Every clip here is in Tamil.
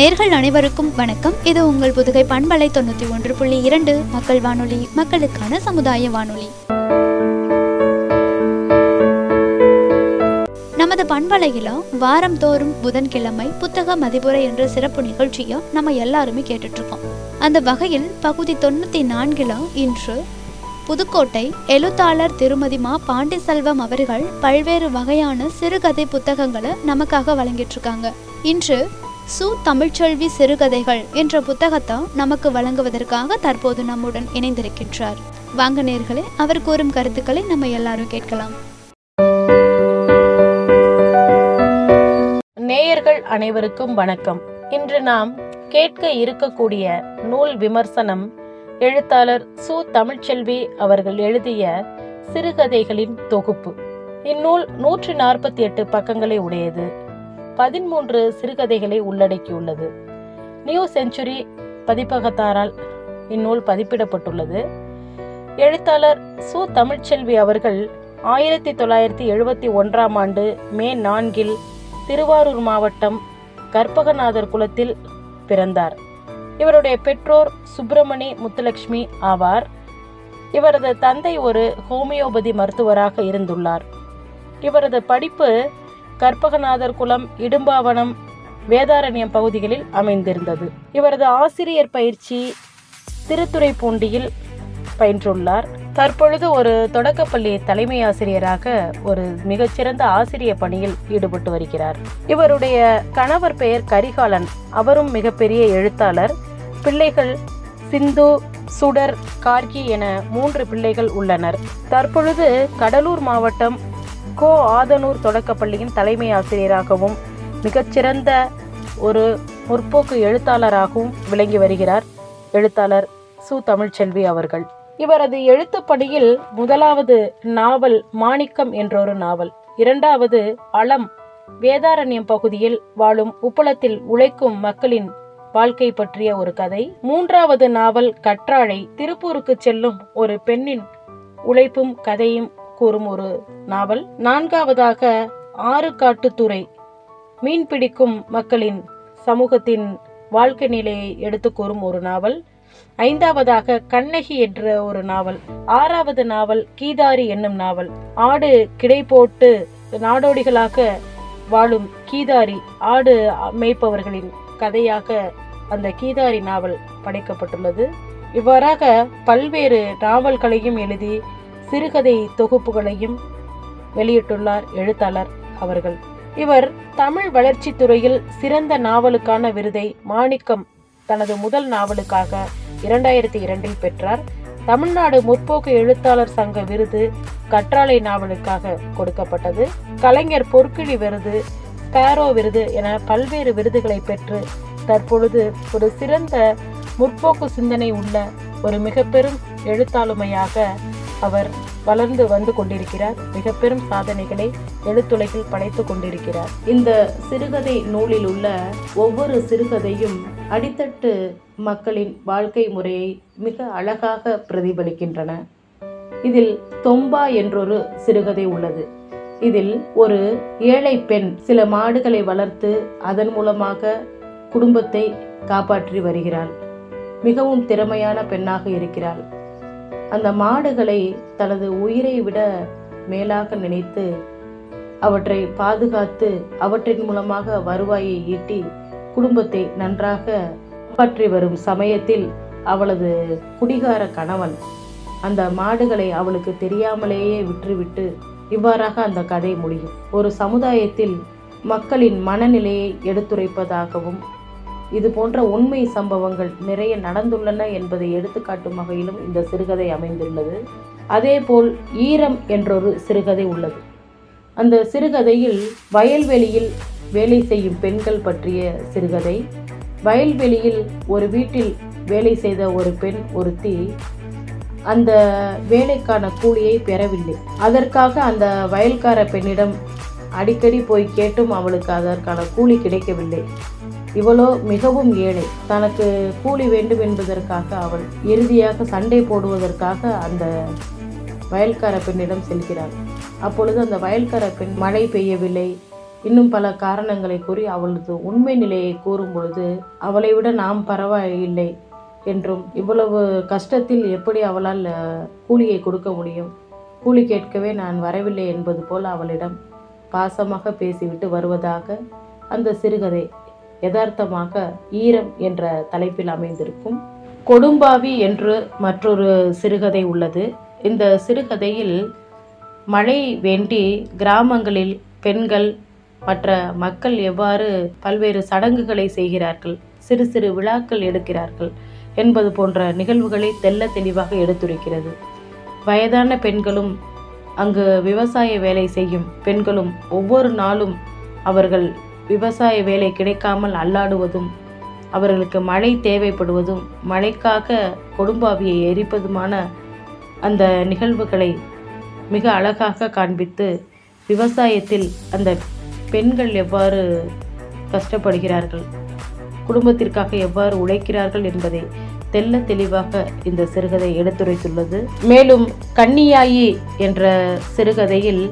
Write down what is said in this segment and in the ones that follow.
நேர்கள் அனைவருக்கும் வணக்கம் இது உங்கள் புதுகை பண்பலை தொண்ணூற்றி ஒன்று புள்ளி இரண்டு மக்கள் வானொலி மக்களுக்கான சமுதாய வானொலி நமது பண்பலையில வாரந்தோறும் புதன்கிழமை புத்தக மதிப்புரை என்ற சிறப்பு நிகழ்ச்சியை நம்ம எல்லாருமே கேட்டுட்டு இருக்கோம் அந்த வகையில் பகுதி தொண்ணூற்றி நான்கில் இன்று புதுக்கோட்டை எழுத்தாளர் திருமதி மா பாண்டிசெல்வம் அவர்கள் பல்வேறு வகையான சிறுகதை புத்தகங்களை நமக்காக வழங்கிட்டு இருக்காங்க இன்று சு தமிழ்ச்செல்வி சிறுகதைகள் என்ற புத்தகத்தை நமக்கு வழங்குவதற்காக தற்போது நம்முடன் இணைந்திருக்கின்றார் வாங்க நேர்களே அவர் கூறும் கருத்துக்களை நம்ம எல்லாரும் கேட்கலாம் நேயர்கள் அனைவருக்கும் வணக்கம் இன்று நாம் கேட்க இருக்கக்கூடிய நூல் விமர்சனம் எழுத்தாளர் சு தமிழ்ச்செல்வி அவர்கள் எழுதிய சிறுகதைகளின் தொகுப்பு இந்நூல் நூற்றி நாற்பத்தி எட்டு பக்கங்களை உடையது பதிமூன்று சிறுகதைகளை உள்ளடக்கியுள்ளது நியூ செஞ்சுரி பதிப்பகத்தாரால் இந்நூல் பதிப்பிடப்பட்டுள்ளது எழுத்தாளர் சு தமிழ்ச்செல்வி அவர்கள் ஆயிரத்தி தொள்ளாயிரத்தி எழுபத்தி ஒன்றாம் ஆண்டு மே நான்கில் திருவாரூர் மாவட்டம் கற்பகநாதர் குலத்தில் பிறந்தார் இவருடைய பெற்றோர் சுப்பிரமணி முத்துலட்சுமி ஆவார் இவரது தந்தை ஒரு ஹோமியோபதி மருத்துவராக இருந்துள்ளார் இவரது படிப்பு கற்பகநாதர் குலம் இடும்பாவனம் வேதாரண்யம் பகுதிகளில் அமைந்திருந்தது இவரது ஆசிரியர் பயிற்சி திருத்துறைப்பூண்டியில் பயின்றுள்ளார் தற்பொழுது ஒரு தொடக்கப்பள்ளி தலைமை ஆசிரியராக ஒரு மிகச்சிறந்த ஆசிரிய பணியில் ஈடுபட்டு வருகிறார் இவருடைய கணவர் பெயர் கரிகாலன் அவரும் மிகப்பெரிய எழுத்தாளர் பிள்ளைகள் சிந்து சுடர் கார்கி என மூன்று பிள்ளைகள் உள்ளனர் தற்பொழுது கடலூர் மாவட்டம் கோ ஆதனூர் தொடக்கப்பள்ளியின் தலைமை ஆசிரியராகவும் மிகச்சிறந்த ஒரு முற்போக்கு எழுத்தாளராகவும் விளங்கி வருகிறார் எழுத்தாளர் சு தமிழ்ச்செல்வி அவர்கள் இவரது எழுத்துப் பணியில் முதலாவது நாவல் மாணிக்கம் என்றொரு நாவல் இரண்டாவது அளம் வேதாரண்யம் பகுதியில் வாழும் உப்பளத்தில் உழைக்கும் மக்களின் வாழ்க்கை பற்றிய ஒரு கதை மூன்றாவது நாவல் கற்றாழை திருப்பூருக்கு செல்லும் ஒரு பெண்ணின் உழைப்பும் கதையும் கூறும் ஒரு நாவல் நான்காவதாக ஆறு காட்டுத்துறை மீன் பிடிக்கும் மக்களின் சமூகத்தின் வாழ்க்கை நிலையை எடுத்து கூறும் ஒரு நாவல் ஐந்தாவதாக கண்ணகி என்ற ஒரு நாவல் ஆறாவது நாவல் கீதாரி என்னும் நாவல் ஆடு கிடை போட்டு நாடோடிகளாக வாழும் கீதாரி ஆடு மேய்ப்பவர்களின் கதையாக அந்த கீதாரி நாவல் படைக்கப்பட்டுள்ளது இவ்வாறாக பல்வேறு நாவல்களையும் எழுதி சிறுகதை தொகுப்புகளையும் வெளியிட்டுள்ளார் எழுத்தாளர் அவர்கள் இவர் தமிழ் வளர்ச்சித் துறையில் சிறந்த நாவலுக்கான விருதை மாணிக்கம் தனது முதல் நாவலுக்காக இரண்டாயிரத்தி இரண்டில் பெற்றார் தமிழ்நாடு முற்போக்கு எழுத்தாளர் சங்க விருது கற்றாழை நாவலுக்காக கொடுக்கப்பட்டது கலைஞர் பொற்கிழி விருது ஸ்பேரோ விருது என பல்வேறு விருதுகளை பெற்று தற்பொழுது ஒரு சிறந்த முற்போக்கு சிந்தனை உள்ள ஒரு மிக பெரும் எழுத்தாளுமையாக அவர் வளர்ந்து வந்து கொண்டிருக்கிறார் மிக பெரும் சாதனைகளை எழுத்துலகில் படைத்து கொண்டிருக்கிறார் இந்த சிறுகதை நூலில் உள்ள ஒவ்வொரு சிறுகதையும் அடித்தட்டு மக்களின் வாழ்க்கை முறையை மிக அழகாக பிரதிபலிக்கின்றன இதில் தொம்பா என்றொரு சிறுகதை உள்ளது இதில் ஒரு ஏழை பெண் சில மாடுகளை வளர்த்து அதன் மூலமாக குடும்பத்தை காப்பாற்றி வருகிறாள் மிகவும் திறமையான பெண்ணாக இருக்கிறாள் அந்த மாடுகளை தனது உயிரை விட மேலாக நினைத்து அவற்றை பாதுகாத்து அவற்றின் மூலமாக வருவாயை ஈட்டி குடும்பத்தை நன்றாக காப்பாற்றி வரும் சமயத்தில் அவளது குடிகார கணவன் அந்த மாடுகளை அவளுக்கு தெரியாமலேயே விற்றுவிட்டு இவ்வாறாக அந்த கதை முடியும் ஒரு சமுதாயத்தில் மக்களின் மனநிலையை எடுத்துரைப்பதாகவும் இது போன்ற உண்மை சம்பவங்கள் நிறைய நடந்துள்ளன என்பதை எடுத்துக்காட்டும் வகையிலும் இந்த சிறுகதை அமைந்துள்ளது அதேபோல் ஈரம் என்றொரு சிறுகதை உள்ளது அந்த சிறுகதையில் வயல்வெளியில் வேலை செய்யும் பெண்கள் பற்றிய சிறுகதை வயல்வெளியில் ஒரு வீட்டில் வேலை செய்த ஒரு பெண் ஒருத்தி அந்த வேலைக்கான கூலியை பெறவில்லை அதற்காக அந்த வயல்கார பெண்ணிடம் அடிக்கடி போய் கேட்டும் அவளுக்கு அதற்கான கூலி கிடைக்கவில்லை இவளோ மிகவும் ஏழை தனக்கு கூலி வேண்டும் என்பதற்காக அவள் இறுதியாக சண்டை போடுவதற்காக அந்த வயல்கார பெண்ணிடம் செல்கிறாள் அப்பொழுது அந்த வயல்கார பெண் மழை பெய்யவில்லை இன்னும் பல காரணங்களை கூறி அவளது உண்மை நிலையை கூறும் பொழுது அவளை விட நாம் பரவாயில்லை என்றும் இவ்வளவு கஷ்டத்தில் எப்படி அவளால் அஹ், கூலியை கொடுக்க முடியும் கூலி கேட்கவே நான் வரவில்லை என்பது போல் அவளிடம் பாசமாக பேசிவிட்டு வருவதாக அந்த சிறுகதை யதார்த்தமாக ஈரம் என்ற தலைப்பில் அமைந்திருக்கும் கொடும்பாவி என்று மற்றொரு சிறுகதை உள்ளது இந்த சிறுகதையில் மழை வேண்டி கிராமங்களில் பெண்கள் மற்ற மக்கள் எவ்வாறு பல்வேறு சடங்குகளை செய்கிறார்கள் சிறு சிறு விழாக்கள் எடுக்கிறார்கள் என்பது போன்ற நிகழ்வுகளை தெள்ள தெளிவாக எடுத்துரைக்கிறது வயதான பெண்களும் அங்கு விவசாய வேலை செய்யும் பெண்களும் ஒவ்வொரு நாளும் அவர்கள் விவசாய வேலை கிடைக்காமல் அல்லாடுவதும் அவர்களுக்கு மழை தேவைப்படுவதும் மழைக்காக கொடும்பாவியை எரிப்பதுமான அந்த நிகழ்வுகளை மிக அழகாக காண்பித்து விவசாயத்தில் அந்த பெண்கள் எவ்வாறு கஷ்டப்படுகிறார்கள் குடும்பத்திற்காக எவ்வாறு உழைக்கிறார்கள் என்பதை தெள்ள தெளிவாக இந்த சிறுகதை எடுத்துரைத்துள்ளது மேலும் கன்னியாயி என்ற சிறுகதையில்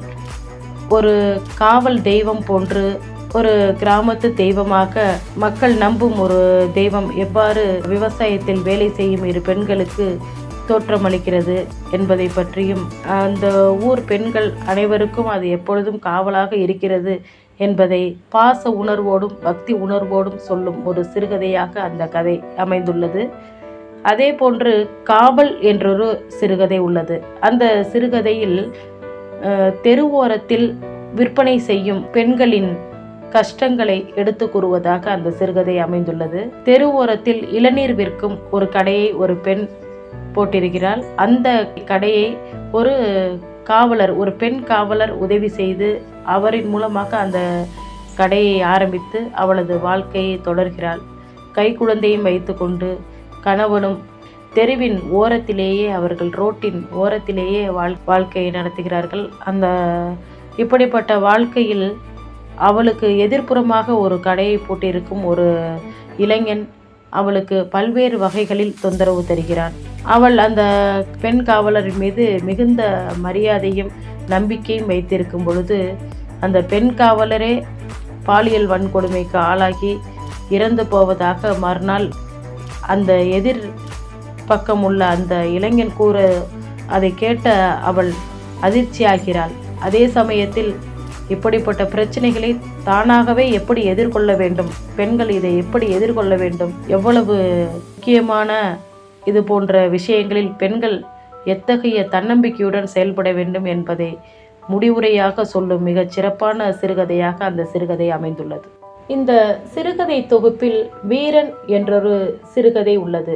ஒரு காவல் தெய்வம் போன்று ஒரு கிராமத்து தெய்வமாக மக்கள் நம்பும் ஒரு தெய்வம் எவ்வாறு விவசாயத்தில் வேலை செய்யும் இரு பெண்களுக்கு தோற்றமளிக்கிறது என்பதை பற்றியும் அந்த ஊர் பெண்கள் அனைவருக்கும் அது எப்பொழுதும் காவலாக இருக்கிறது என்பதை பாச உணர்வோடும் பக்தி உணர்வோடும் சொல்லும் ஒரு சிறுகதையாக அந்த கதை அமைந்துள்ளது அதே போன்று காவல் என்றொரு சிறுகதை உள்ளது அந்த சிறுகதையில் அஹ், தெருவோரத்தில் விற்பனை செய்யும் பெண்களின் கஷ்டங்களை எடுத்து கூறுவதாக அந்த சிறுகதை அமைந்துள்ளது தெருவோரத்தில் இளநீர் விற்கும் ஒரு கடையை ஒரு பெண் போட்டிருக்கிறாள் அந்த கடையை ஒரு காவலர் ஒரு பெண் காவலர் உதவி செய்து அவரின் மூலமாக அந்த கடையை ஆரம்பித்து அவளது வாழ்க்கையை தொடர்கிறாள் கைக்குழந்தையும் வைத்துக்கொண்டு கணவனும் தெருவின் ஓரத்திலேயே அவர்கள் ரோட்டின் ஓரத்திலேயே வாழ் வாழ்க்கையை நடத்துகிறார்கள் அந்த இப்படிப்பட்ட வாழ்க்கையில் அவளுக்கு எதிர்ப்புறமாக ஒரு கடையை போட்டிருக்கும் ஒரு இளைஞன் அவளுக்கு பல்வேறு வகைகளில் தொந்தரவு தருகிறான் அவள் அந்த பெண் காவலரின் மீது மிகுந்த மரியாதையும் நம்பிக்கையும் வைத்திருக்கும் பொழுது அந்த பெண் காவலரே பாலியல் வன்கொடுமைக்கு ஆளாகி இறந்து போவதாக மறுநாள் அந்த எதிர் பக்கம் உள்ள அந்த இளைஞன் கூற அதை கேட்ட அவள் அதிர்ச்சியாகிறாள் அதே சமயத்தில் இப்படிப்பட்ட பிரச்சனைகளை தானாகவே எப்படி எதிர்கொள்ள வேண்டும் பெண்கள் இதை எப்படி எதிர்கொள்ள வேண்டும் எவ்வளவு முக்கியமான இது போன்ற விஷயங்களில் பெண்கள் எத்தகைய தன்னம்பிக்கையுடன் செயல்பட வேண்டும் என்பதை முடிவுரையாக சொல்லும் மிகச் சிறப்பான சிறுகதையாக அந்த சிறுகதை அமைந்துள்ளது இந்த சிறுகதை தொகுப்பில் வீரன் என்றொரு சிறுகதை உள்ளது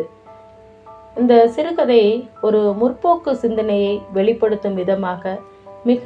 இந்த சிறுகதை ஒரு முற்போக்கு சிந்தனையை வெளிப்படுத்தும் விதமாக மிக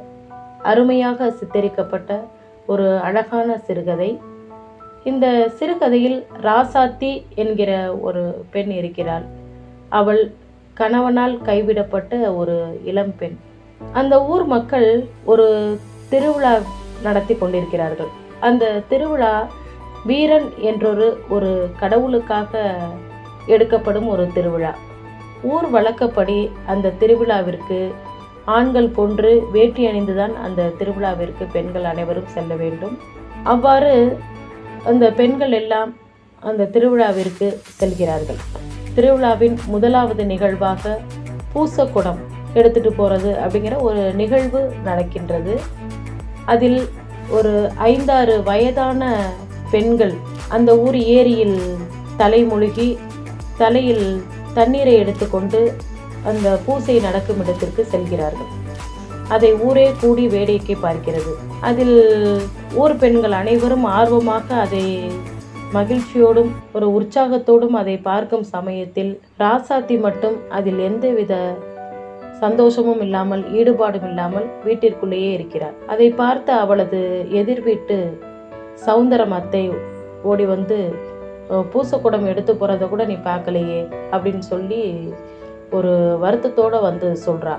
அருமையாக சித்தரிக்கப்பட்ட ஒரு அழகான சிறுகதை இந்த சிறுகதையில் ராசாத்தி என்கிற ஒரு பெண் இருக்கிறாள் அவள் கணவனால் கைவிடப்பட்ட ஒரு இளம் பெண் அந்த ஊர் மக்கள் ஒரு திருவிழா நடத்தி கொண்டிருக்கிறார்கள் அந்த திருவிழா வீரன் என்றொரு ஒரு கடவுளுக்காக எடுக்கப்படும் ஒரு திருவிழா ஊர் வழக்கப்படி அந்த திருவிழாவிற்கு ஆண்கள் போன்று வேட்டி அணிந்துதான் அந்த திருவிழாவிற்கு பெண்கள் அனைவரும் செல்ல வேண்டும் அவ்வாறு அந்த பெண்கள் எல்லாம் அந்த திருவிழாவிற்கு செல்கிறார்கள் திருவிழாவின் முதலாவது நிகழ்வாக பூசக்குடம் எடுத்துட்டு போகிறது அப்படிங்கிற ஒரு நிகழ்வு நடக்கின்றது அதில் ஒரு ஐந்தாறு வயதான பெண்கள் அந்த ஊர் ஏரியில் தலைமுழுகி தலையில் தண்ணீரை எடுத்துக்கொண்டு அந்த பூசை நடக்கும் இடத்திற்கு செல்கிறார்கள் அதை ஊரே கூடி வேடிக்கை பார்க்கிறது அதில் ஊர் பெண்கள் அனைவரும் ஆர்வமாக அதை மகிழ்ச்சியோடும் ஒரு உற்சாகத்தோடும் அதை பார்க்கும் சமயத்தில் ராசாத்தி மட்டும் அதில் எந்தவித சந்தோஷமும் இல்லாமல் ஈடுபாடும் இல்லாமல் வீட்டிற்குள்ளேயே இருக்கிறார் அதை பார்த்த அவளது எதிர் வீட்டு சவுந்தரம் அத்தை ஓடி வந்து "அஹ், பூசக்குடம் எடுத்து போகிறத கூட நீ பார்க்கலையே அப்படின்னு சொல்லி ஒரு வருத்தத்தோடு வந்து சொல்கிறா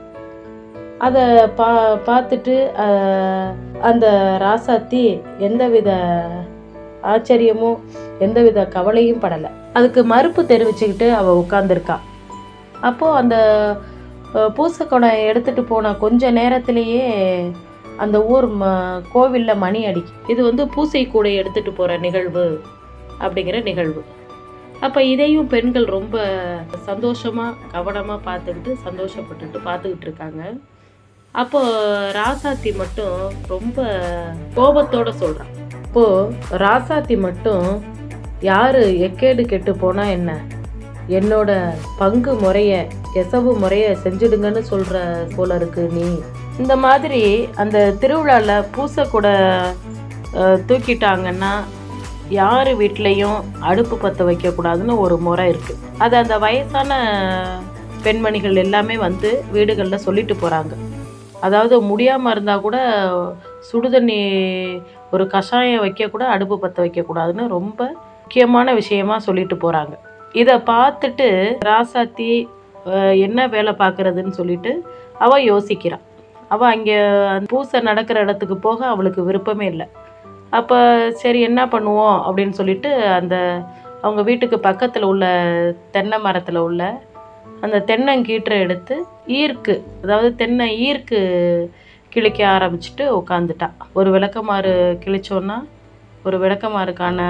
அதை பா பார்த்துட்டு அஹ், அந்த ராசாத்தி எந்தவித ஆச்சரியமும் எந்தவித கவலையும் படலை அதுக்கு மறுப்பு தெரிவிச்சுக்கிட்டு அவள் உட்காந்துருக்கா அப்போது அந்த அஹ், பூசக்குடம் எடுத்துகிட்டு போன கொஞ்ச நேரத்திலேயே அந்த ஊர் ம கோவிலில் மணி அடிக்கும் இது வந்து பூசை கூடை எடுத்துகிட்டு போகிற நிகழ்வு அப்படிங்கிற நிகழ்வு அப்போ இதையும் பெண்கள் ரொம்ப சந்தோஷமாக கவனமாக பார்த்துக்கிட்டு சந்தோஷப்பட்டுட்டு பார்த்துக்கிட்டு இருக்காங்க அப்போ ராசாத்தி மட்டும் ரொம்ப கோபத்தோட சொல்கிறான் இப்போது ராசாத்தி மட்டும் யார் எக்கேடு கெட்டு போனால் என்ன என்னோட பங்கு முறைய எசவு முறைய செஞ்சுடுங்கன்னு சொல்கிற போல இருக்கு நீ இந்த மாதிரி அந்த திருவிழாவில் பூசை கூட அஹ், தூக்கிட்டாங்கன்னா யார் வீட்லேயும் அடுப்பு பற்ற வைக்கக்கூடாதுன்னு ஒரு முறை இருக்குது அது அந்த வயசான பெண்மணிகள் எல்லாமே வந்து வீடுகளில் சொல்லிட்டு போகிறாங்க அதாவது முடியாமல் இருந்தால் கூட சுடுதண்ணி ஒரு கஷாயம் வைக்க கூட அடுப்பு பற்ற வைக்கக்கூடாதுன்னு ரொம்ப முக்கியமான விஷயமா சொல்லிட்டு போகிறாங்க இதை பார்த்துட்டு ராசாத்தி அஹ், என்ன வேலை பார்க்குறதுன்னு சொல்லிட்டு அவள் யோசிக்கிறாள் அவள் அங்கே பூசை நடக்கிற இடத்துக்கு போக அவளுக்கு விருப்பமே இல்லை அப்போ சரி என்ன பண்ணுவோம் அப்படின்னு சொல்லிட்டு அந்த அவங்க வீட்டுக்கு பக்கத்தில் உள்ள தென்னை மரத்தில் உள்ள அந்த தென்னங்கீற்றை எடுத்து ஈர்க்கு அதாவது தென்னை ஈர்க்கு கிழிக்க ஆரம்பிச்சிட்டு உட்காந்துட்டா ஒரு விளக்கமாறு கிழிச்சோன்னா ஒரு விளக்கமாறுக்கான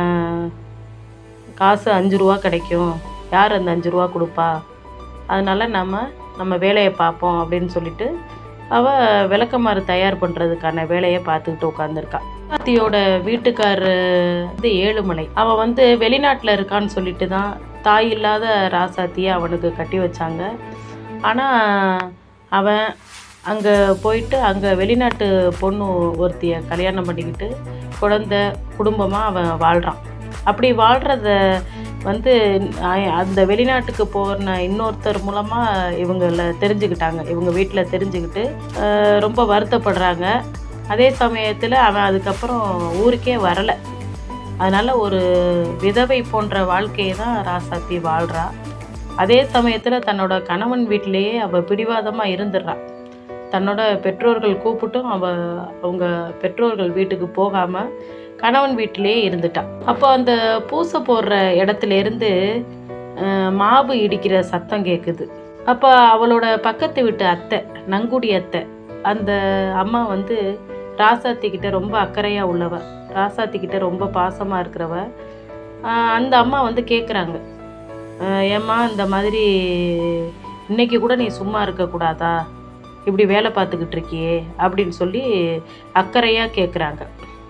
காசு அஞ்சு ரூபா கிடைக்கும் யார் அந்த அஞ்சு ரூபா கொடுப்பா அதனால நம்ம நம்ம வேலையை பார்ப்போம் அப்படின்னு சொல்லிட்டு அவள் விளக்கமாறு தயார் பண்ணுறதுக்கான வேலையை பார்த்துக்கிட்டு உட்காந்துருக்கா பாத்தியோட வீட்டுக்காரரு வந்து ஏழுமலை அவன் வந்து வெளிநாட்டில் இருக்கான்னு சொல்லிட்டு தான் தாய் இல்லாத ராசாத்தியை அவனுக்கு கட்டி வச்சாங்க ஆனால் அவன் அங்கே போயிட்டு அங்கே வெளிநாட்டு பொண்ணு ஒருத்தியை கல்யாணம் பண்ணிக்கிட்டு குழந்த குடும்பமாக அவன் வாழ்கிறான் அப்படி வாழ்கிறத வந்து அ- அந்த வெளிநாட்டுக்கு போன இன்னொருத்தர் மூலமாக இவங்கள தெரிஞ்சுக்கிட்டாங்க இவங்க வீட்டில் தெரிஞ்சுக்கிட்டு அஹ், ரொம்ப வருத்தப்படுறாங்க அதே சமயத்தில் அவன் அதுக்கப்புறம் ஊருக்கே வரலை அதனால் ஒரு விதவை போன்ற வாழ்க்கையை தான் ராசாத்தி வாழ்கிறா அதே சமயத்தில் தன்னோட கணவன் வீட்டிலேயே அவள் பிடிவாதமாக இருந்துடுறா தன்னோட பெற்றோர்கள் கூப்பிட்டும் அவள் அவங்க பெற்றோர்கள் வீட்டுக்கு போகாமல் கணவன் வீட்டிலேயே இருந்துட்டா அப்போ அந்த பூசை போடுற இடத்துல இருந்து அஹ், மாவு இடிக்கிற சத்தம் கேட்குது அப்போ அவளோட பக்கத்து வீட்டு அத்தை நங்குடி அத்தை அந்த அம்மா வந்து ராசாத்தி கிட்ட ரொம்ப அக்கறையாக உள்ளவ ராசாத்தி கிட்ட ரொம்ப பாசமாக இருக்கிறவ ஆஹ் அந்த அம்மா வந்து கேட்குறாங்க ஏம்மா இந்த மாதிரி இன்னைக்கு கூட நீ சும்மா இருக்கக்கூடாதா இப்படி வேலை பார்த்துக்கிட்டு இருக்கியே அப்படின்னு சொல்லி அக்கறையாக கேட்குறாங்க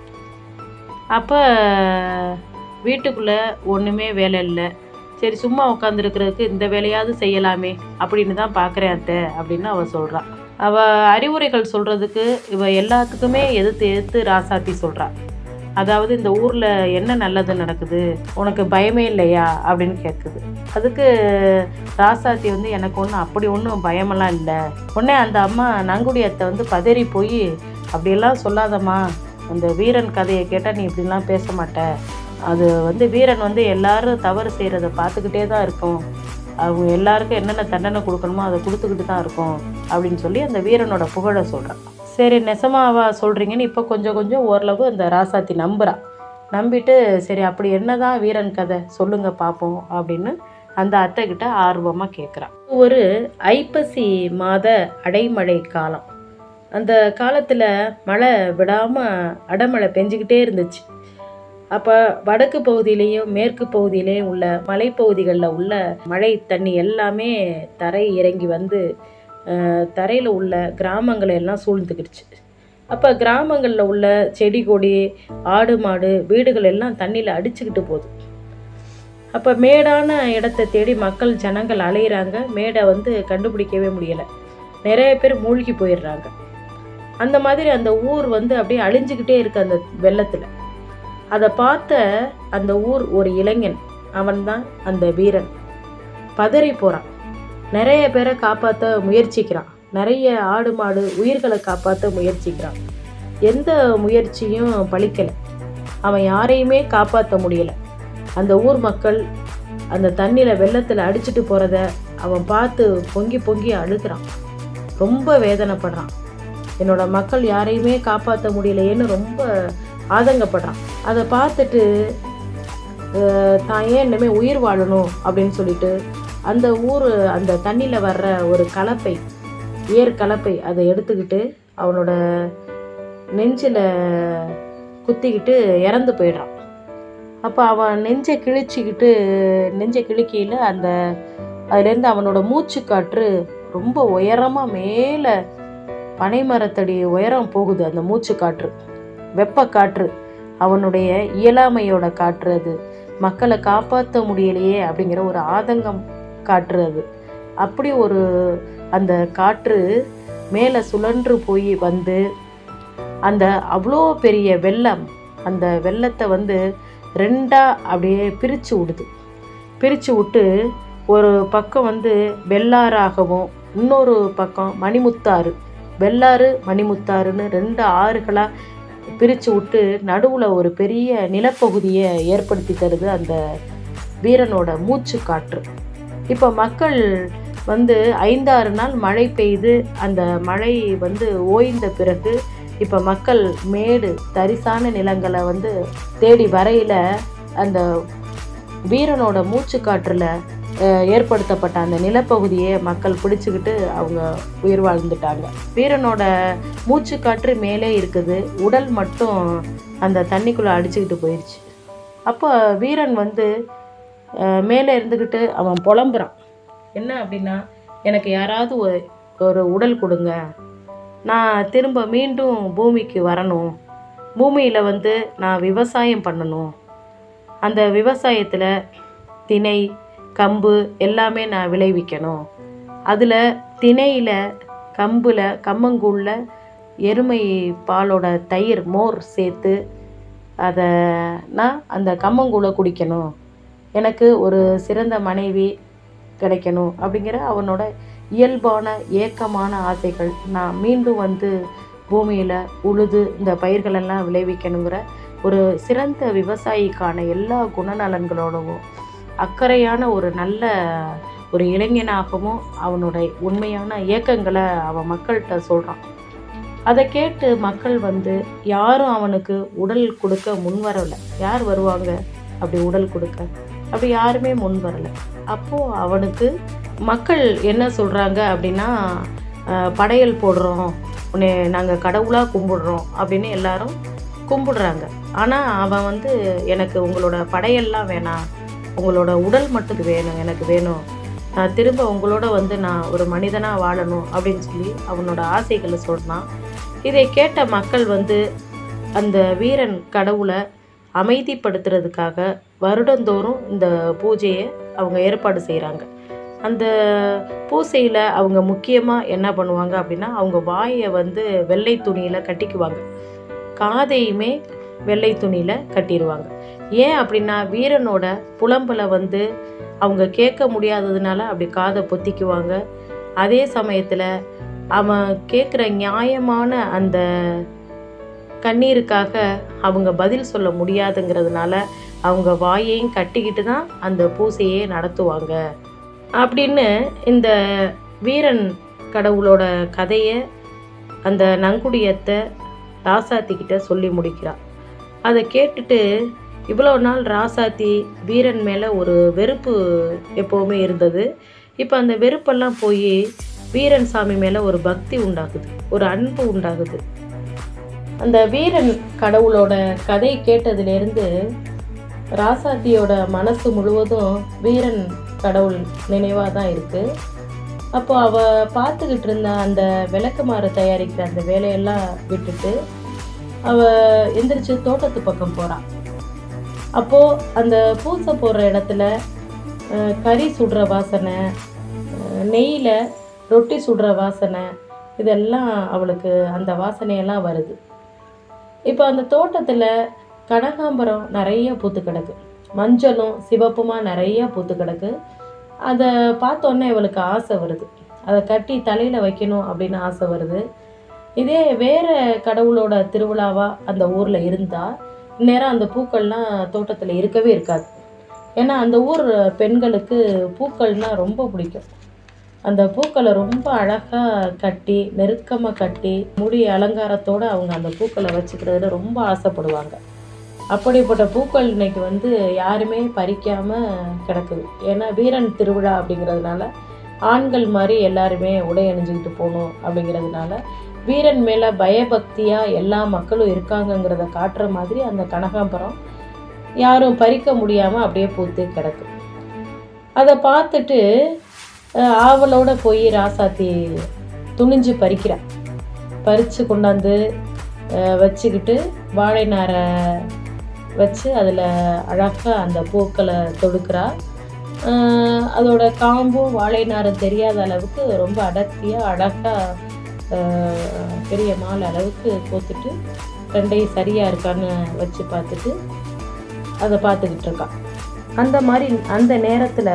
அப்போ வீட்டுக்குள்ளே ஒன்றுமே வேலை இல்லை சரி சும்மா உட்காந்துருக்கிறதுக்கு இந்த வேலையாவது செய்யலாமே அப்படின்னு தான் பார்க்குறேன் அத்தை அப்படின்னு அவள் சொல்கிறான் அவள் அறிவுரைகள் சொல்கிறதுக்கு இவ எல்லாத்துக்குமே எதிர்த்து எதிர்த்து ராசாத்தி சொல்கிறா அதாவது இந்த ஊரில் என்ன நல்லது நடக்குது உனக்கு பயமே இல்லையா அப்படின்னு கேட்குது அதுக்கு ராசாத்தி வந்து எனக்கு ஒன்றும் அப்படி ஒன்றும் பயமெல்லாம் இல்லை உடனே அந்த அம்மா நங்குடி அத்தை வந்து பதறி போய் அப்படியெல்லாம் சொல்லாதம்மா அந்த வீரன் கதையை கேட்டால் நீ இப்படிலாம் பேச மாட்ட அது வந்து வீரன் வந்து எல்லாரும் தவறு செய்கிறத பார்த்துக்கிட்டே தான் இருக்கும் அவங்க எல்லாருக்கும் என்னென்ன தண்டனை கொடுக்கணுமோ அதை கொடுத்துக்கிட்டு தான் இருக்கும் அப்படின்னு சொல்லி அந்த வீரனோட புகழை சொல்கிறான் சரி நெசமாவா சொல்கிறீங்கன்னு இப்போ கொஞ்சம் கொஞ்சம் ஓரளவு அந்த ராசாத்தி நம்புறா நம்பிட்டு சரி அப்படி என்னதான் வீரன் கதை சொல்லுங்க பார்ப்போம் அப்படின்னு அந்த அத்தை கிட்ட ஆர்வமாக கேட்குறான் ஒரு ஐப்பசி மாத அடைமழை காலம் அந்த காலத்தில் மழை விடாமல் அடைமழை பெஞ்சிக்கிட்டே இருந்துச்சு அப்போ வடக்கு பகுதியிலையும் மேற்கு பகுதியிலையும் உள்ள மலைப்பகுதிகளில் உள்ள மழை தண்ணி எல்லாமே தரை இறங்கி வந்து தரையில் உள்ள கிராமங்களை எல்லாம் சூழ்ந்துக்கிடுச்சு அப்போ கிராமங்களில் உள்ள செடி கொடி ஆடு மாடு வீடுகள் எல்லாம் தண்ணியில் அடிச்சுக்கிட்டு போகுது அப்போ மேடான இடத்தை தேடி மக்கள் ஜனங்கள் அலையிறாங்க மேடை வந்து கண்டுபிடிக்கவே முடியலை நிறைய பேர் மூழ்கி போயிடுறாங்க அந்த மாதிரி அந்த ஊர் வந்து அப்படியே அழிஞ்சுக்கிட்டே இருக்கு அந்த வெள்ளத்தில் அதை பார்த்த அந்த ஊர் ஒரு இளைஞன் அவன்தான் அந்த வீரன் பதறி போகிறான் நிறைய பேரை காப்பாற்ற முயற்சிக்கிறான் நிறைய ஆடு மாடு உயிர்களை காப்பாற்ற முயற்சிக்கிறான் எந்த முயற்சியும் பலிக்கலை அவன் யாரையுமே காப்பாற்ற முடியலை அந்த ஊர் மக்கள் அந்த தண்ணியில் வெள்ளத்தில் அடிச்சிட்டு போகிறத அவன் பார்த்து பொங்கி பொங்கி அழுகிறான் ரொம்ப வேதனைப்படுறான் என்னோட மக்கள் யாரையுமே காப்பாற்ற முடியலையேன்னு ரொம்ப ஆதங்கப்படுறான் அதை பார்த்துட்டு அஹ், தான் ஏன் இனிமேல் உயிர் வாழணும் அப்படின்னு சொல்லிட்டு அந்த ஊர் அந்த தண்ணியில் வர்ற ஒரு கலப்பை ஏர் கலப்பை அதை எடுத்துக்கிட்டு அவனோட நெஞ்சில் குத்திக்கிட்டு இறந்து போயிடுறான் அப்போ அவன் நெஞ்சை கிழிச்சிக்கிட்டு நெஞ்சை கிழிக்கையில் அந்த அதுலேருந்து அவனோட மூச்சு காற்று ரொம்ப உயரமாக மேலே பனைமரத்தடி உயரம் போகுது அந்த மூச்சு காற்று வெப்ப காற்று அவனுடைய இயலாமையோட காற்று அது மக்களை காப்பாற்ற முடியலையே அப்படிங்கிற ஒரு ஆதங்கம் காற்று அது அப்படி ஒரு அந்த காற்று மேலே சுழன்று போய் வந்து அந்த அவ்வளோ பெரிய வெள்ளம் அந்த வெள்ளத்தை வந்து ரெண்டாக அப்படியே பிரித்து விடுது பிரித்து விட்டு ஒரு பக்கம் வந்து வெள்ளாறாகவும் இன்னொரு பக்கம் மணிமுத்தாறு வெள்ளாறு மணிமுத்தாறுன்னு ரெண்டு ஆறுகளாக பிரித்து விட்டு நடுவில் ஒரு பெரிய நிலப்பகுதியை ஏற்படுத்தி தருது அந்த வீரனோட மூச்சு காற்று இப்போ மக்கள் வந்து ஐந்தாறு நாள் மழை பெய்து அந்த மழை வந்து ஓய்ந்த பிறகு இப்போ மக்கள் மேடு தரிசான நிலங்களை வந்து தேடி வரையில் அந்த வீரனோட மூச்சு காற்றுல அஹ், ஏற்படுத்தப்பட்ட அந்த நிலப்பகுதியை மக்கள் பிடிச்சிக்கிட்டு அவங்க உயிர் வாழ்ந்துட்டாங்க வீரனோட மூச்சு காற்று மேலே இருக்குது உடல் மட்டும் அந்த தண்ணிக்குள்ளே அடிச்சுக்கிட்டு போயிடுச்சு அப்போ வீரன் வந்து அஹ், மேலே இருந்துக்கிட்டு அவன் புலம்புறான் என்ன அப்படின்னா எனக்கு யாராவது ஒரு ஒரு உடல் கொடுங்க நான் திரும்ப மீண்டும் பூமிக்கு வரணும் பூமியில் வந்து நான் விவசாயம் பண்ணணும் அந்த விவசாயத்தில் திணை கம்பு எல்லாமே நான் விளைவிக்கணும் அதில் திணையில் கம்பில் கம்மங்கூழில் எருமை பாலோட தயிர் மோர் சேர்த்து அதை நான் அந்த கம்மங்கூழை குடிக்கணும் எனக்கு ஒரு சிறந்த மனைவி கிடைக்கணும் அப்படிங்கிற அவனோட இயல்பான ஏக்கமான ஆசைகள் நான் மீண்டும் வந்து பூமியில் உழுது இந்த பயிர்களெல்லாம் விளைவிக்கணுங்கிற ஒரு சிறந்த விவசாயிக்கான எல்லா குணநலன்களோடவும் அக்கறையான ஒரு நல்ல ஒரு இளைஞனாகவும் அவனோட உண்மையான இயக்கங்களை அவன் மக்கள்கிட்ட சொல்கிறான் அதை கேட்டு மக்கள் வந்து யாரும் அவனுக்கு உடல் கொடுக்க முன் வரலை யார் வருவாங்க அப்படி உடல் கொடுக்க அப்படி யாருமே முன் வரலை அப்போது அவனுக்கு மக்கள் என்ன சொல்கிறாங்க அப்படின்னா அஹ், படையல் போடுறோம் உன்னை நாங்கள் கடவுளாக கும்பிடுறோம் அப்படின்னு எல்லாரும் கும்பிடுறாங்க ஆனால் அவன் வந்து எனக்கு உங்களோட படையெல்லாம் வேணாம் உங்களோட உடல் மட்டும் வேணும் எனக்கு வேணும் நான் திரும்ப உங்களோட வந்து நான் ஒரு மனிதனாக வாழணும் அப்படின்னு சொல்லி அவனோட ஆசைகளை சொன்னான் இதை கேட்ட மக்கள் வந்து அந்த வீரன் கடவுளை அமைதிப்படுத்துறதுக்காக வருடந்தோறும் இந்த பூஜையை அவங்க ஏற்பாடு செய்கிறாங்க அந்த பூசையில் அவங்க முக்கியமாக என்ன பண்ணுவாங்க அப்படின்னா அவங்க வாயை வந்து வெள்ளை துணியில் கட்டிக்குவாங்க காதையுமே வெள்ளை துணியில் கட்டிடுவாங்க ஏன் அப்படின்னா வீரனோட புலம்பலை வந்து அவங்க கேட்க முடியாததுனால அப்படி காதை பொத்திக்குவாங்க அதே சமயத்தில் அவன் கேட்குற நியாயமான அந்த கண்ணீருக்காக அவங்க பதில் சொல்ல முடியாதுங்கிறதுனால அவங்க வாயையும் கட்டிக்கிட்டு தான் அந்த பூசையே நடத்துவாங்க அப்படின்னு இந்த வீரன் கடவுளோட கதையை அந்த நங்குடியத்தை ராசாத்திக்கிட்ட சொல்லி முடிக்கிறான் அதை கேட்டுட்டு இவ்வளோ நாள் ராசாத்தி வீரன் மேலே ஒரு வெறுப்பு எப்போவுமே இருந்தது இப்போ அந்த வெறுப்பெல்லாம் போய் வீரன் சாமி மேலே ஒரு பக்தி உண்டாகுது ஒரு அன்பு உண்டாகுது அந்த வீரன் கடவுளோட கதை கேட்டதுலேருந்து ராசாத்தியோட மனசு முழுவதும் வீரன் கடவுள் நினைவாக தான் இருக்குது அப்போ அவள் பார்த்துக்கிட்டு இருந்த அந்த விளக்குமாறு தயாரிக்கிற அந்த வேலையெல்லாம் விட்டுட்டு அவள் எந்திரிச்சு தோட்டத்து பக்கம் போகிறான் அப்போது அந்த பூசை போடுற இடத்துல அஹ், கறி சுடுற வாசனை அஹ், நெய்யில் ரொட்டி சுடுற வாசனை இதெல்லாம் அவளுக்கு அந்த வாசனையெல்லாம் வருது இப்போ அந்த தோட்டத்தில் கனகாம்பரம் நிறைய பூத்து கிடக்கு மஞ்சளும் சிவப்புமா நிறைய பூத்து கிடக்கு அதை பார்த்தோன்னே இவளுக்கு ஆசை வருது அதை கட்டி தலையில் வைக்கணும் அப்படின்னு ஆசை வருது இதே வேறு கடவுளோட திருவிழாவா அந்த ஊரில் இருந்தால் இந்நேரம் அந்த பூக்கள்லாம் தோட்டத்தில் இருக்கவே இருக்காது ஏன்னா அந்த ஊர் பெண்களுக்கு பூக்கள்னால் ரொம்ப பிடிக்கும் அந்த பூக்களை ரொம்ப அழகாக கட்டி நெருக்கமாக கட்டி முடி அலங்காரத்தோடு அவங்க அந்த பூக்களை வச்சுக்கிறதுல ரொம்ப ஆசைப்படுவாங்க அப்படிப்பட்ட பூக்கள் இன்னைக்கு வந்து யாருமே பறிக்காமல் கிடக்குது ஏன்னா வீரன் திருவிழா அப்படிங்கிறதுனால ஆண்கள் மாதிரி எல்லாருமே உடை அணிஞ்சுக்கிட்டு போகணும் அப்படிங்கிறதுனால வீரன் மேலே பயபக்தியாக எல்லா மக்களும் இருக்காங்கங்கிறத காட்டுற மாதிரி அந்த கனகாம்பரம் யாரும் பறிக்க முடியாமல் அப்படியே பூத்து கிடக்கு அதை பார்த்துட்டு அஹ், ஆவலோட போய் ராசாத்தி துணிஞ்சு பறிக்கிறான் பறித்து கொண்டாந்து அஹ், வச்சுக்கிட்டு வாழை நாரை வச்சு அதில் அழகாக அந்த பூக்களை தொடுக்கிறா அஹ், அதோட காம்பும் வாழை நாரும் தெரியாத அளவுக்கு ரொம்ப அடர்த்தியாக அழகாக பெரிய மாலை அளவுக்கு கோத்துட்டு ரெண்டையும் சரியாக இருக்கான்னு வச்சு பார்த்துட்டு அதை பார்த்துக்கிட்டு இருக்கான் அந்த மாதிரி அந்த நேரத்தில்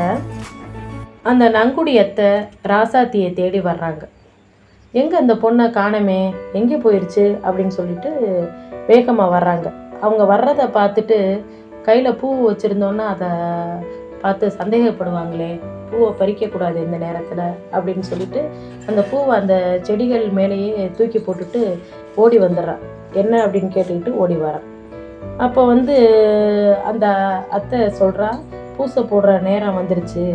அந்த நங்குடியத்தை ராசாத்தியை தேடி வர்றாங்க எங்கே அந்த பொண்ணை காணமே எங்கே போயிடுச்சு அப்படின்னு சொல்லிட்டு வேகமாக வர்றாங்க அவங்க வர்றதை பார்த்துட்டு கையில் பூ வச்சுருந்தோன்னா அதை பார்த்து சந்தேகப்படுவாங்களே பூவை பறிக்கக்கூடாது இந்த நேரத்தில் அப்படின்னு சொல்லிட்டு அந்த பூவை அந்த செடிகள் மேலேயே தூக்கி போட்டுட்டு ஓடி வந்துடுறான் என்ன அப்படின்னு கேட்டுக்கிட்டு ஓடி வரான் அப்போ வந்து அந்த அத்தை சொல்கிறா பூசை போடுற நேரம் வந்துருச்சு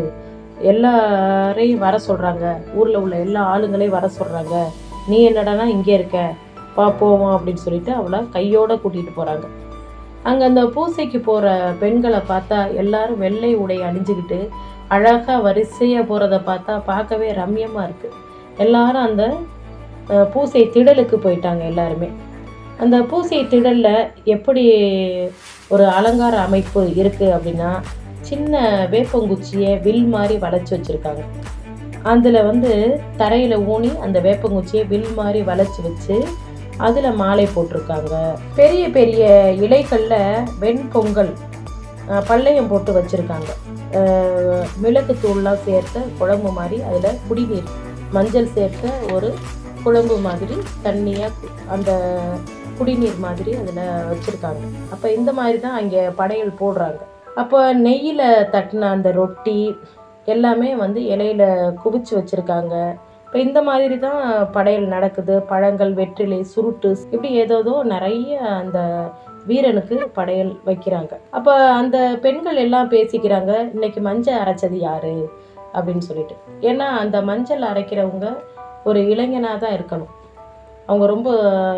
எல்லாரையும் வர சொல்கிறாங்க ஊரில் உள்ள எல்லா ஆளுங்களையும் வர சொல்கிறாங்க நீ என்னடானா இங்கே இருக்க பா போவோம் அப்படின்னு சொல்லிட்டு அவளை கையோட கூட்டிகிட்டு போகிறாங்க அங்கே அந்த பூசைக்கு போகிற பெண்களை பார்த்தா எல்லாரும் வெள்ளை உடை அணிஞ்சுக்கிட்டு அழகாக வரிசையாக போகிறத பார்த்தா பார்க்கவே ரம்யமாக இருக்குது எல்லாரும் அந்த அஹ், பூசை திடலுக்கு போயிட்டாங்க எல்லாருமே அந்த பூசை திடலில் எப்படி ஒரு அலங்கார அமைப்பு இருக்குது அப்படின்னா சின்ன வேப்பங்குச்சியை வில் மாதிரி வளைச்சி வச்சுருக்காங்க அதில் வந்து தரையில் ஊனி அந்த வேப்பங்குச்சியை வில் மாதிரி வளைச்சி வச்சு அதில் மாலை போட்டிருக்காங்க பெரிய பெரிய இலைகளில் வெண்பொங்கல் அஹ், பல்லையம் போட்டு வச்சுருக்காங்க மிளகு தூள்லாம் சேர்த்த குழம்பு மாதிரி அதில் குடிநீர் மஞ்சள் சேர்த்த ஒரு குழம்பு மாதிரி தண்ணியாக அந்த குடிநீர் மாதிரி அதில் வச்சுருக்காங்க அப்போ இந்த மாதிரி தான் அங்கே படையல் போடுறாங்க அப்போ நெய்யில் தட்டின அந்த ரொட்டி எல்லாமே வந்து இலையில குவிச்சு வச்சுருக்காங்க இப்போ இந்த மாதிரி தான் படையல் நடக்குது பழங்கள் வெற்றிலை சுருட்டு இப்படி ஏதோதோ நிறைய அந்த வீரனுக்கு படையல் வைக்கிறாங்க அப்போ அந்த பெண்கள் எல்லாம் பேசிக்கிறாங்க இன்னைக்கு மஞ்சள் அரைச்சது யாரு அப்படின்னு சொல்லிட்டு ஏன்னா அந்த மஞ்சள் அரைக்கிறவங்க ஒரு இளைஞனாக தான் இருக்கணும் அவங்க ரொம்ப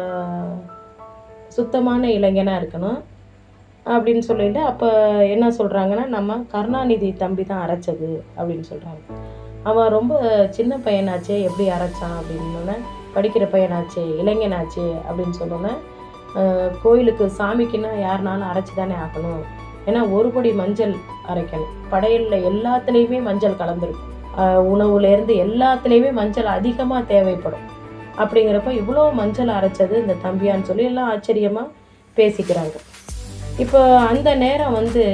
சுத்தமான இளைஞனாக இருக்கணும் அப்படின்னு சொல்லிட்டு அப்போ என்ன சொல்கிறாங்கன்னா நம்ம கருணாநிதி தம்பி தான் அரைச்சது அப்படின்னு சொல்கிறாங்க அவன் ரொம்ப சின்ன பையனாச்சே எப்படி அரைச்சான் அப்படின்னோடனே படிக்கிற பையனாச்சே இளைஞனாச்சே அப்படின்னு சொன்னோன்னே அஹ், கோயிலுக்கு சாமிக்குன்னா யாருனாலும் அரைச்சி தானே ஆக்கணும் ஏன்னா ஒரு படி மஞ்சள் அரைக்கணும் படையலில் எல்லாத்துலேயுமே மஞ்சள் கலந்துருக்கும் அஹ், உணவுலேருந்து எல்லாத்துலேயுமே மஞ்சள் அதிகமாக தேவைப்படும் அப்படிங்கிறப்ப இவ்வளோ மஞ்சள் அரைச்சது இந்த தம்பியான்னு சொல்லி எல்லாம் ஆச்சரியமாக பேசிக்கிறாங்க இப்போ அந்த நேரம் வந்து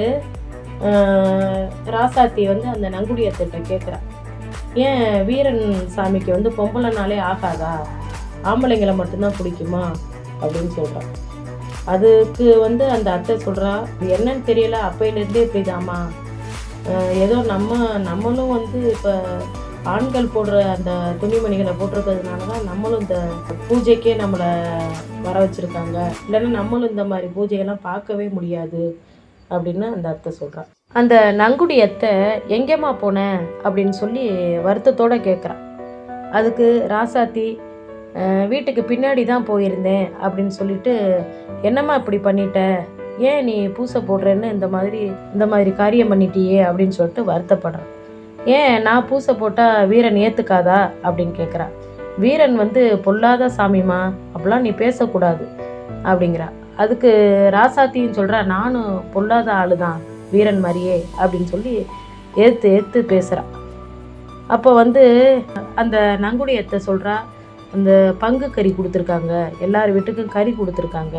ஆஹ், ராசாத்தி வந்து அந்த நங்குடியத்திட்ட கேட்குறா ஏன் வீரன் சாமிக்கு வந்து பொம்பளைனாலே ஆகாதா ஆம்பளைங்களை மட்டும்தான் பிடிக்குமா அப்படின்னு சொல்கிறான் அதுக்கு வந்து அந்த அத்தை சொல்கிறா என்னன்னு தெரியல அப்பையிலேருந்தே இப்படிதாம்மா ஆஹ், ஏதோ நம்ம நம்மளும் வந்து இப்போ ஆண்கள் போடுற அந்த துணிமணிகளை போட்டிருக்கிறதுனால தான் நம்மளும் இந்த பூஜைக்கே நம்மளை வர வச்சுருக்காங்க இல்லைன்னா நம்மளும் இந்த மாதிரி பூஜையெல்லாம் பார்க்கவே முடியாது அப்படின்னு அந்த அத்தை சொல்கிறான் அந்த நங்குடி அத்தை எங்கேம்மா போனேன் அப்படின்னு சொல்லி வருத்தத்தோடு கேட்குறான் அதுக்கு ராசாத்தி "அஹ், வீட்டுக்கு பின்னாடி தான் போயிருந்தேன் அப்படின்னு சொல்லிட்டு என்னம்மா இப்படி பண்ணிட்ட ஏன் நீ பூசை போடுறேன்னு இந்த மாதிரி இந்த மாதிரி காரியம் பண்ணிட்டியே அப்படின்னு சொல்லிட்டு வருத்தப்படுறான் ஏன் நான் பூசை போட்டால் வீரன் ஏற்றுக்காதா அப்படின்னு கேட்குறா வீரன் வந்து பொல்லாத சாமிமா அப்படிலாம் நீ பேசக்கூடாது அப்படிங்கிறா அதுக்கு ராசாத்தின்னு சொல்கிறா நானும் பொல்லாத ஆளு தான் வீரன் மாதிரியே அப்படின்னு சொல்லி ஏற்று ஏற்று பேசுகிறா அப்போ வந்து அந்த நங்குடியத்தை சொல்கிறா அந்த பங்கு கறி கொடுத்துருக்காங்க எல்லார் வீட்டுக்கும் கறி கொடுத்துருக்காங்க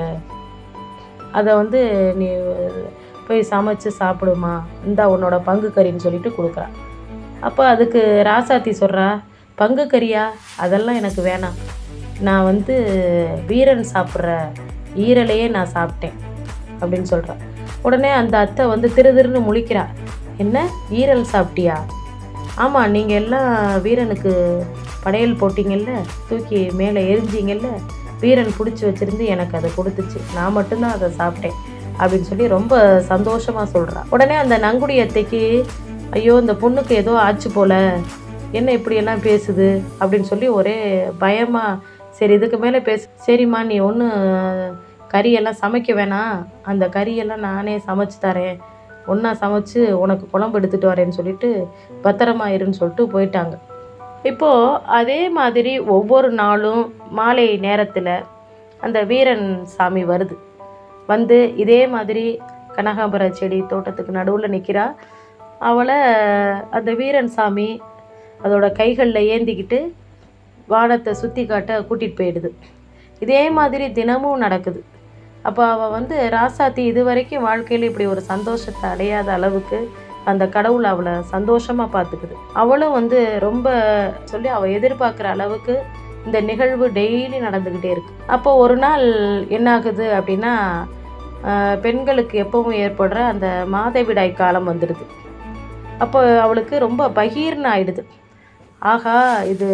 அதை வந்து நீ போய் சமைச்சு சாப்பிடுமா இந்தா உன்னோட பங்கு கறின்னு சொல்லிட்டு கொடுக்குறா அப்போ அதுக்கு ராசாத்தி சொல்கிறா பங்கு கறியா அதெல்லாம் எனக்கு வேணாம் நான் வந்து வீரன் சாப்பிட்ற ஈரலையே நான் சாப்பிட்டேன் அப்படின்னு சொல்கிறா உடனே அந்த அத்தை வந்து திரு திருன்னு முழிக்கிறா என்ன ஈரல் சாப்பிட்டியா ஆமாம் நீங்கள் எல்லாம் வீரனுக்கு படையல் போட்டிங்கல்ல தூக்கி மேலே எரிஞ்சிங்கல்ல வீரன் பிடிச்சி வச்சிருந்து எனக்கு அதை கொடுத்துச்சு நான் மட்டும்தான் அதை சாப்பிட்டேன் அப்படின்னு சொல்லி ரொம்ப சந்தோஷமாக சொல்கிறா உடனே அந்த நங்குடி அத்தைக்கு ஐயோ இந்த பொண்ணுக்கு ஏதோ ஆச்சு போல என்ன இப்படியெல்லாம் பேசுது அப்படின்னு சொல்லி ஒரே பயமாக சரி இதுக்கு மேலே பேச சரிம்மா நீ ஒன்று கறியெல்லாம் சமைக்க வேணாம் அந்த கறியெல்லாம் நானே சமைச்சு தரேன் ஒன்றா சமைச்சு உனக்கு குழம்பு எடுத்துகிட்டு வரேன்னு சொல்லிட்டு பத்திரமா இருன்னு சொல்லிட்டு போயிட்டாங்க இப்போது அதே மாதிரி ஒவ்வொரு நாளும் மாலை நேரத்தில் அந்த வீரன் சாமி வருது வந்து இதே மாதிரி கனகாம்பர செடி தோட்டத்துக்கு நடுவில் நிற்கிறா அவளை அந்த வீரன் சாமி அதோட கைகளில் ஏந்திக்கிட்டு வானத்தை சுற்றி காட்ட கூட்டிகிட்டு போயிடுது இதே மாதிரி தினமும் நடக்குது அப்போ அவள் வந்து ராசாத்தி இது வரைக்கும் வாழ்க்கையில் இப்படி ஒரு சந்தோஷத்தை அடையாத அளவுக்கு அந்த கடவுள் அவளை சந்தோஷமாக பார்த்துக்குது அவளும் வந்து ரொம்ப சொல்லி அவள் எதிர்பார்க்குற அளவுக்கு இந்த நிகழ்வு டெய்லி நடந்துக்கிட்டே இருக்கு அப்போ ஒரு நாள் என்ன ஆகுது அப்படின்னா ஆஹ், பெண்களுக்கு எப்பவும் ஏற்படுற அந்த மாதவிடாய் காலம் வந்துடுது அப்போ அவளுக்கு ரொம்ப பகீர்னு ஆயிடுது ஆகா இது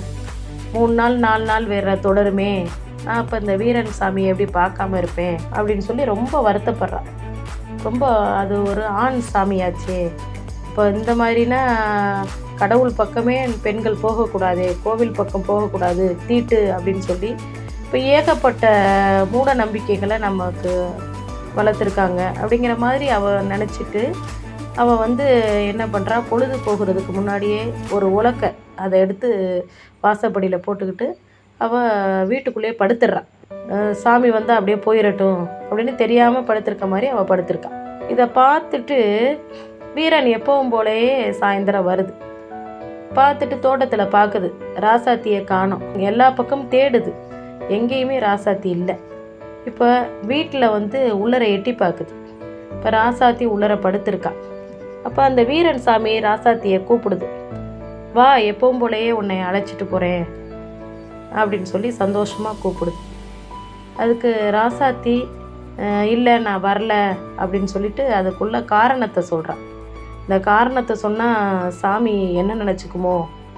மூணு நாள் நாலு நாள் வேற தொடருமே நான் அப்போ இந்த வீரன் சாமியை எப்படி பார்க்காம இருப்பேன் அப்படின்னு சொல்லி ரொம்ப வருத்தப்படுறான் ரொம்ப அது ஒரு ஆண் சாமியாச்சே இப்போ இந்த மாதிரினா கடவுள் பக்கமே பெண்கள் போகக்கூடாது கோவில் பக்கம் போகக்கூடாது தீட்டு அப்படின்னு சொல்லி இப்போ ஏகப்பட்ட மூட நம்பிக்கைகளை நமக்கு வளர்த்துருக்காங்க அப்படிங்கிற மாதிரி அவள் நினச்சிட்டு அவள் வந்து என்ன பண்ணுறா பொழுது போகிறதுக்கு முன்னாடியே ஒரு உலக்கை அதை எடுத்து வாசப்படியில் போட்டுக்கிட்டு அவள் வீட்டுக்குள்ளேயே படுத்துடுறான் அஹ் சாமி வந்து அப்படியே போயிடட்டும் அப்படின்னு தெரியாமல் படுத்திருக்க மாதிரி அவள் படுத்திருக்கான் இதை பார்த்துட்டு வீரன் எப்பவும் போலயே சாயந்தரம் வருது பார்த்துட்டு தோட்டத்தில் பார்க்குது ராசாத்தியை காணோம் எல்லா பக்கமும் தேடுது எங்கேயுமே ராசாத்தி இல்லை இப்போ வீட்டில் வந்து உள்ளர எட்டி பார்க்குது இப்போ ராசாத்தி உள்ளர படுத்திருக்கா அப்போ அந்த வீரன் சாமி ராசாத்தியை கூப்பிடுது வா எப்பவும் போலயே உன்னை அழைச்சிட்டு போகிறேன் அப்படின்னு சொல்லி சந்தோஷமாக கூப்பிடுது அதுக்கு ராசாத்தி "அஹ், இல்லை நான் வரல அப்படின்னு சொல்லிட்டு அதுக்குள்ள காரணத்தை சொல்கிறான் இந்த காரணத்தை சொன்னால் சாமி என்ன நினச்சிக்குமோ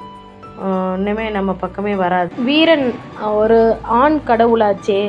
இனிமே நம்ம பக்கமே வராது வீரன் ஒரு ஆண் கடவுளாச்சே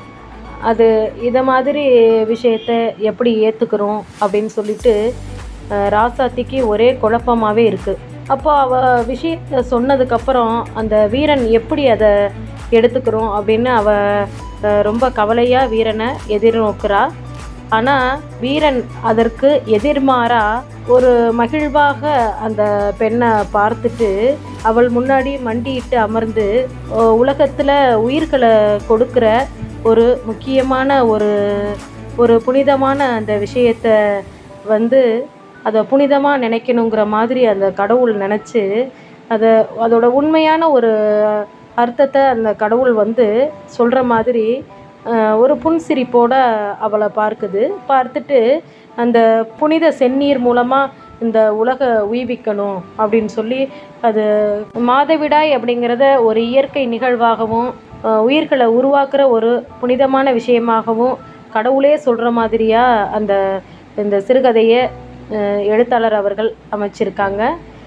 அது இதை மாதிரி விஷயத்த எப்படி ஏற்றுக்கிறோம் அப்படின்னு சொல்லிட்டு அஹ், ராசாத்திக்கு ஒரே குழப்பமாகவே இருக்குது அப்போ அவ விஷயத்த சொன்னதுக்கப்புறம் அந்த வீரன் எப்படி அதை எடுத்துக்கிறோம் அப்படின்னு அவ அஹ், ரொம்ப கவலையாக வீரனை எதிர்நோக்குறா ஆனால் வீரன் அதற்கு எதிர்மாறா ஒரு மகிழ்வாக அந்த பெண்ணை பார்த்துட்டு அவள் முன்னாடி மண்டியிட்டு அமர்ந்து உலகத்தில் உயிர்களை கொடுக்குற ஒரு முக்கியமான ஒரு ஒரு புனிதமான அந்த விஷயத்த வந்து அதை புனிதமாக நினைக்கணுங்கிற மாதிரி அந்த கடவுள் நினச்சி அதை அதோட உண்மையான ஒரு அர்த்தத்தை அந்த கடவுள் வந்து சொல்கிற மாதிரி அஹ், ஒரு புன்சிரிப்போட அவளை பார்க்குது பார்த்துட்டு அந்த புனித செந்நீர் மூலமாக இந்த உலக உய்விக்கணும் அப்படின்னு சொல்லி அது மாதவிடாய் அப்படிங்கிறத ஒரு இயற்கை நிகழ்வாகவும் அஹ், உயிர்களை உருவாக்குற ஒரு புனிதமான விஷயமாகவும் கடவுளே சொல்கிற மாதிரியாக அந்த இந்த சிறுகதையை அஹ், எழுத்தாளர் அவர்கள் அமைச்சிருக்காங்க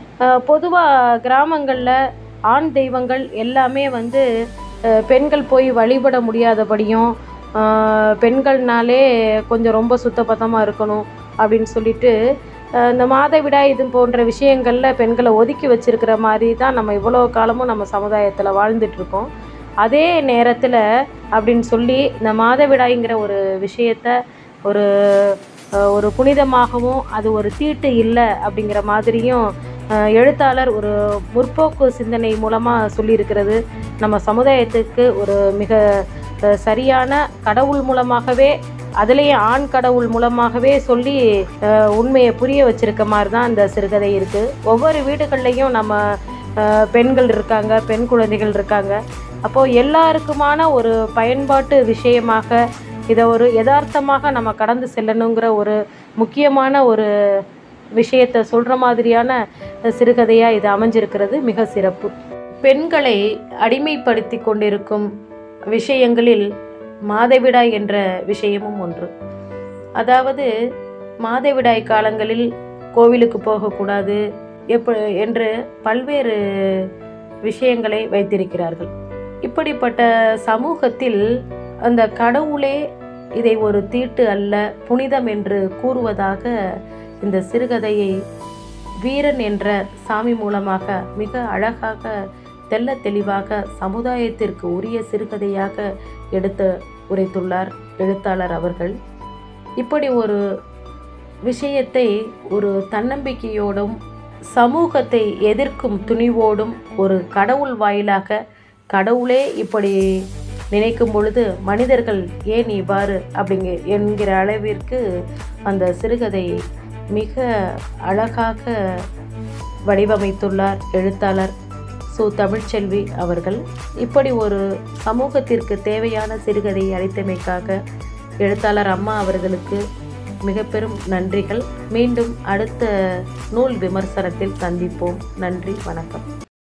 பொதுவாக கிராமங்களில் ஆண் தெய்வங்கள் எல்லாமே வந்து அஹ், பெண்கள் போய் வழிபட முடியாதபடியும் அஹ், பெண்கள்னாலே கொஞ்சம் ரொம்ப சுத்தபத்தமாக இருக்கணும் அப்படின்னு சொல்லிட்டு அஹ், இந்த மாதவிடாய் இது போன்ற விஷயங்களில் பெண்களை ஒதுக்கி வச்சிருக்கிற மாதிரி தான் நம்ம இவ்வளோ காலமும் நம்ம சமுதாயத்தில் வாழ்ந்துட்டுருக்கோம் அதே நேரத்தில் அப்படின்னு சொல்லி இந்த மாதவிடாய்ங்கிற ஒரு விஷயத்த ஒரு அஹ், ஒரு புனிதமாகவும் அது ஒரு தீட்டு இல்லை அப்படிங்கிற மாதிரியும் அஹ், எழுத்தாளர் ஒரு முற்போக்கு சிந்தனை மூலமாக சொல்லியிருக்கிறது நம்ம சமுதாயத்துக்கு ஒரு மிக அஹ், சரியான கடவுள் மூலமாகவே அதுலேயும் ஆண் கடவுள் மூலமாகவே சொல்லி அஹ், உண்மையை புரிய வச்சிருக்க மாதிரி தான் இந்த சிறுகதை இருக்குது ஒவ்வொரு வீடுகள்லையும் நம்ம அஹ், பெண்கள் இருக்காங்க பெண் குழந்தைகள் இருக்காங்க அப்போது எல்லாருக்குமான ஒரு பயன்பாட்டு விஷயமாக இதை ஒரு யதார்த்தமாக நம்ம கடந்து செல்லணுங்கிற ஒரு முக்கியமான ஒரு விஷயத்தை சொல்கிற மாதிரியான சிறுகதையாக இது அமைஞ்சிருக்கிறது மிக சிறப்பு பெண்களை அடிமைப்படுத்தி கொண்டிருக்கும் விஷயங்களில் மாதவிடாய் என்ற விஷயமும் ஒன்று அதாவது மாதவிடாய் காலங்களில் கோவிலுக்கு போகக்கூடாது எப்ப என்று பல்வேறு விஷயங்களை வைத்திருக்கிறார்கள் இப்படிப்பட்ட சமூகத்தில் அந்த கடவுளே இதை ஒரு தீட்டு அல்ல புனிதம் என்று கூறுவதாக இந்த சிறுகதையை வீரன் என்ற சாமி மூலமாக மிக அழகாக தெள்ள தெளிவாக சமுதாயத்திற்கு உரிய சிறுகதையாக எடுத்து உரைத்துள்ளார் எழுத்தாளர் அவர்கள் இப்படி ஒரு விஷயத்தை ஒரு தன்னம்பிக்கையோடும் சமூகத்தை எதிர்க்கும் துணிவோடும் ஒரு கடவுள் வாயிலாக கடவுளே இப்படி நினைக்கும் பொழுது மனிதர்கள் ஏன் இவ்வாறு அப்படிங்க என்கிற அளவிற்கு அந்த சிறுகதை மிக அழகாக வடிவமைத்துள்ளார் எழுத்தாளர் சு தமிழ்ச்செல்வி அவர்கள் இப்படி ஒரு சமூகத்திற்கு தேவையான சிறுகதையை அளித்தமைக்காக எழுத்தாளர் அம்மா அவர்களுக்கு மிக பெரும் நன்றிகள் மீண்டும் அடுத்த நூல் விமர்சனத்தில் சந்திப்போம் நன்றி வணக்கம்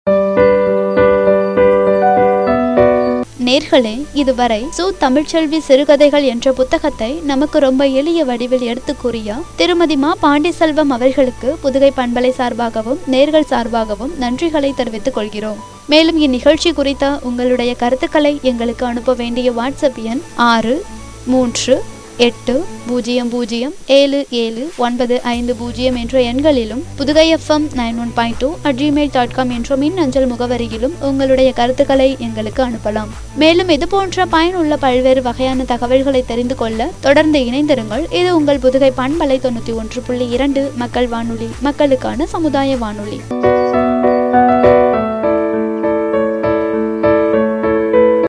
நேர்களே இதுவரை சு தமிழ்ச்செல்வி சிறுகதைகள் என்ற புத்தகத்தை நமக்கு ரொம்ப எளிய வடிவில் எடுத்து கூறிய திருமதி மா பாண்டிசெல்வம் அவர்களுக்கு புதுகை பண்பலை சார்பாகவும் நேர்கள் சார்பாகவும் நன்றிகளை தெரிவித்துக் கொள்கிறோம் மேலும் இந்நிகழ்ச்சி குறித்த உங்களுடைய கருத்துக்களை எங்களுக்கு அனுப்ப வேண்டிய வாட்ஸ்அப் எண் ஆறு மூன்று எட்டு பூஜ்ஜியம் பூஜ்ஜியம் ஏழு ஏழு ஒன்பது ஐந்து பூஜ்ஜியம் என்ற எண்களிலும் Pudugai FM nine one point two at Gmail dot com என்ற மின் அஞ்சல் முகவரியிலும் உங்களுடைய கருத்துக்களை எங்களுக்கு அனுப்பலாம் மேலும் இது போன்ற பயனுள்ள பல்வேறு வகையான தகவல்களை தெரிந்து கொள்ள தொடர்ந்து இணைந்திருங்கள் இது உங்கள் புதுகை பண்பலை தொண்ணூற்றி ஒன்று புள்ளி இரண்டு மக்கள் வானொலி மக்களுக்கான சமுதாய வானொலி